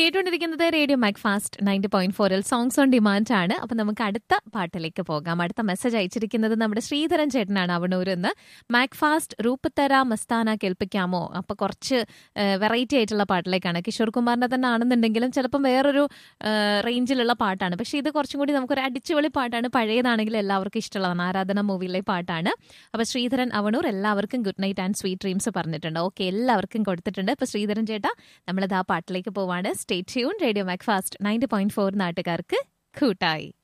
കേട്ടുകൊണ്ടിരിക്കുന്നത് radio Macfast ninety point ഫോറിൽ songs on demand ആണ് അപ്പൊ നമുക്ക് അടുത്ത പാട്ടിലേക്ക് പോകാം അടുത്ത മെസ്സേജ് അയച്ചിരിക്കുന്നത് നമ്മുടെ ശ്രീധരൻ ചേട്ടനാണ് അവണൂരിൽ നിന്ന് മാക് ഫാസ്റ്റ് റൂപ്പത്തര മസ്താന കേൾപ്പിക്കാമോ അപ്പൊ കുറച്ച് വെറൈറ്റി ആയിട്ടുള്ള പാട്ടിലേക്കാണ് കിഷോർ കുമാറിന്റെ തന്നെ ആണെന്നുണ്ടെങ്കിലും ചിലപ്പം വേറൊരു റേഞ്ചിലുള്ള പാട്ടാണ് പക്ഷെ ഇത് കുറച്ചും കൂടി നമുക്കൊരു അടിച്ചുപൊളി പാട്ടാണ് പഴയതാണെങ്കിലും എല്ലാവർക്കും ഇഷ്ടമുള്ളതാണ് ആരാധന മൂവിയിലെ പാട്ടാണ് അപ്പൊ ശ്രീധരൻ അവണൂർ എല്ലാവർക്കും good night and sweet dreams പറഞ്ഞിട്ടുണ്ട് ഓക്കെ എല്ലാവർക്കും കൊടുത്തിട്ടുണ്ട് അപ്പൊ ശ്രീധരൻ ചേട്ടാ നമ്മളിത് ആ പാട്ടിലേക്ക് പോവാണ് stay tune radio Macfast ninety point four നാട്ടുകാർക്ക് കൂട്ടായി